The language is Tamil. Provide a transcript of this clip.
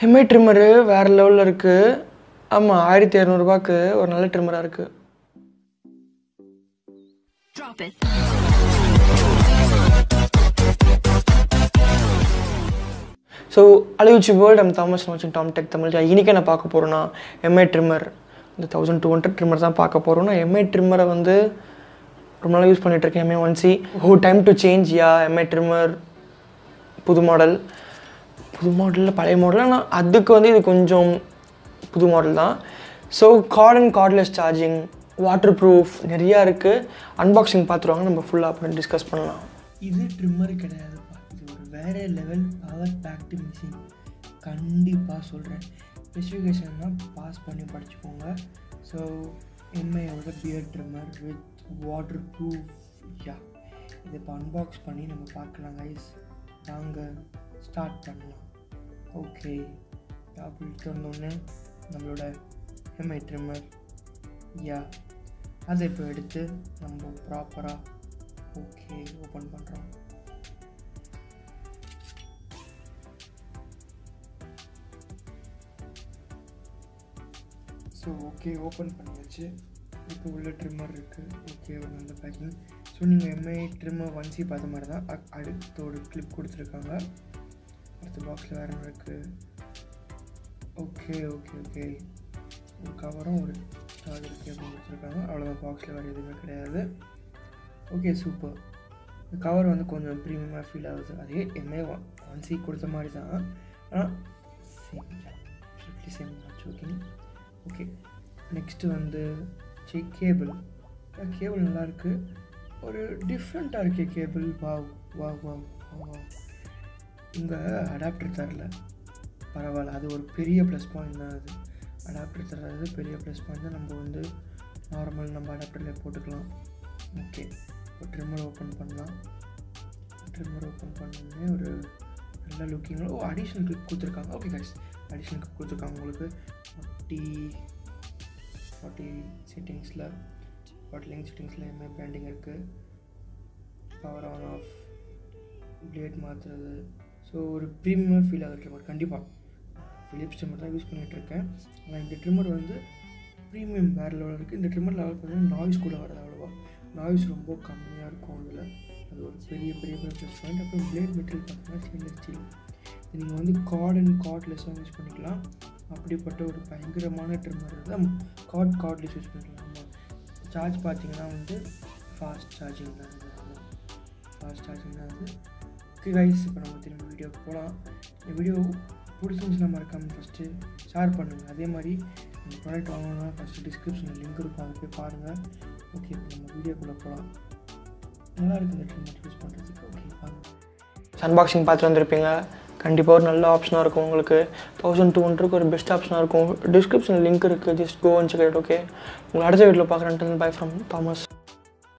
எம்ஐ ட்ரிம்மரு வேறு லெவலில் இருக்குது ஆமாம் ஆயிரத்தி இரநூறுபாக்கு ஒரு நல்ல ட்ரிம்மராக இருக்குது Drop it. ஸோ அழிவுச்சி வேர்ல்டு நம்ம தாமஸ் வச்சு டாம் டெக் தமிழ் இன்றைக்கி என்ன பார்க்க போகிறோன்னா எம்ஐ ட்ரிம்மர் இந்த தௌசண்ட் டூ ஹண்ட்ரட் ட்ரிம்மர் தான் பார்க்க போகிறோம்னா எம்ஐ ட்ரிம்மரை வந்து ரொம்ப நாளாக யூஸ் பண்ணிகிட்ருக்கேன் Mi one C who time to change yeah Mi trimmer புது மாடல் புது மாடலில் பழைய மாடல் ஆனால் அதுக்கு வந்து இது கொஞ்சம் புது மாடல் தான் so guard and cordless charging waterproof நிறையா இருக்குது அன்பாக்சிங் பார்த்துருவாங்க நம்ம ஃபுல்லாக அப்புறம் டிஸ்கஸ் பண்ணலாம் இது ட்ரிம்மர் கிடையாதுப்பா இது ஒரு வேற லெவல் பவர் பேக்டு மிஷின் கண்டிப்பாக சொல்கிறேன் ஸ்பெசிஃபிகேஷன்லாம் பாஸ் பண்ணி படிச்சுக்கோங்க ஸோ எம்ஐயோட beard trimmer with waterproof yeah இதை இப்போ அன்பாக்ஸ் பண்ணி நம்ம பார்க்கலாம் கைஸ் வாங்க ஸ்டார்ட் பண்ணலாம் ஓகே அப்படி திறந்தோடனே நம்மளோட எம்ஐ ட்ரிம்மர் யா அதை இப்போ எடுத்து நம்ம ப்ராப்பராக ஓகே ஓப்பன் பண்ணுறோம் ஸோ ஓகே ஓப்பன் பண்ணியாச்சு இப்போ உள்ள ட்ரிம்மர் இருக்குது ஓகே ஒரு நல்ல பேக்கிங் ஸோ நீங்கள் எம்ஐ ட்ரிம்மர் ஒன் சி பார்த்த மாதிரி தான் அ- அடுத்து ஒரு கிளிப் கொடுத்துருக்காங்க அடுத்த பாக்ஸில் வேறு என்ன இருக்குது ஓகே ஓகே ஓகே ஒரு கவரும் ஒரு சார்ஜர் கேபிள் கொடுத்துருக்காங்க அவ்வளோதான் பாக்ஸில் வேறு எதுவுமே கிடையாது ஓகே சூப்பர் இந்த கவர் வந்து கொஞ்சம் ப்ரீமியமாக ஃபீல் ஆகுது அதே எம்ஏ ஒன் சி கொடுத்த மாதிரி தான் ஆனால் same strictly same okay okay next வந்து சி கேபிள் கேபிள் நல்லாயிருக்கு ஒரு டிஃப்ரெண்ட்டாக இருக்கே cable wow wow wow wow இங்கே அடாப்டர் தரல பரவாயில்ல அது ஒரு பெரிய ப்ளஸ் பாயிண்ட் தான் அது அடாப்டர் தர்றது பெரிய ப்ளஸ் பாயிண்ட் தான் நம்ம வந்து நார்மல் நம்ம அடாப்டரில் போட்டுக்கலாம் ஓகே இப்போ ட்ரிம்மர் ஓப்பன் பண்ணலாம் ட்ரிம்மர் ஓப்பன் பண்ணோடனே ஒரு நல்ல லுக்கிங்கில் ஓ அடிஷ்னல் கிளிப் கொடுத்துருக்காங்க ஓகே கைஸ் அடிஷ்னல் கிளிப் கொடுத்துருக்காங்க உங்களுக்கு ஃபார்ட்டி ஃபார்ட்டி செட்டிங்ஸில் ஃபார்ட்டி லிங்க் செட்டிங்ஸில் எம்ஐ பிராண்டிங் இருக்குது பவர் ஆன் ஆஃப் பிளேட் மாற்றுறது ஸோ ஒரு ப்ரீமியமாக ஃபீல் ஆகுது ட்ரிம்மர் கண்டிப்பாக ஃபிலிப்ஸ் ட்ரிம்மர் தான் யூஸ் பண்ணிகிட்டு இருக்கேன் ஆனால் இந்த ட்ரிம்மர் வந்து ப்ரீமியம் வேறு லெவலில் இருக்குது இந்த ட்ரிம்மர் லெவல் பார்த்தீங்கன்னா நாய்ஸ் கூட வராது அவ்வளோவா நாய்ஸ் ரொம்ப கம்மியாக இருக்கும் அதில் அது ஒரு பெரிய பெரிய பெரிய ப்ளஸ் பாயிண்ட் அப்புறம் பிளேட் மெட்டீரியல் பார்த்தீங்கன்னா ஸ்டெயின்லெஸ் ஸ்டீல் நீங்கள் வந்து கார்ட் அண்ட் கார்ட்லெஸ்ஸாக யூஸ் பண்ணிக்கலாம் அப்படிப்பட்ட ஒரு பயங்கரமான ட்ரிம்மர் தான் கார்ட் கார்ட்லெஸ் யூஸ் பண்ணிக்கலாம் சார்ஜ் பார்த்தீங்கன்னா வந்து ஃபாஸ்ட் சார்ஜிங் தான் இது ஃபாஸ்ட் சார்ஜிங் தான் அது ஓகே கைஸ் இப்போ நம்ம திரும்ப வீடியோக்கு போகலாம் இந்த வீடியோ பிடிச்சிருந்துச்சுன்னா மறக்காமல் ஃபஸ்ட்டு ஷேர் பண்ணுங்கள் அதே மாதிரி இந்த ப்ராடக்ட் வாங்கணும்னா ஃபஸ்ட்டு டிஸ்கிரிப்ஷனில் லிங்க் இருக்கும் அதை போய் பாருங்கள் ஓகே இப்போ நம்ம வீடியோக்குள்ளே போகலாம் நல்லா இருக்குது இந்த ட்ரிம்மர் யூஸ் பண்ணுறதுக்கு ஓகே வாங்க அன்பாக்சிங் பார்த்து வந்திருப்பீங்க கண்டிப்பாக ஒரு நல்ல ஆப்ஷனாக இருக்கும் உங்களுக்கு தௌசண்ட் டூ ஹண்ட்ரட்க்கு ஒரு பெஸ்ட் ஆப்ஷனாக இருக்கும் டிஸ்கிரிப்ஷனில் லிங்க் இருக்குது just go and check okay உங்களை அடுத்த வீட்டில் பார்க்குறேன் பை ஃப்ரம் தாமஸ்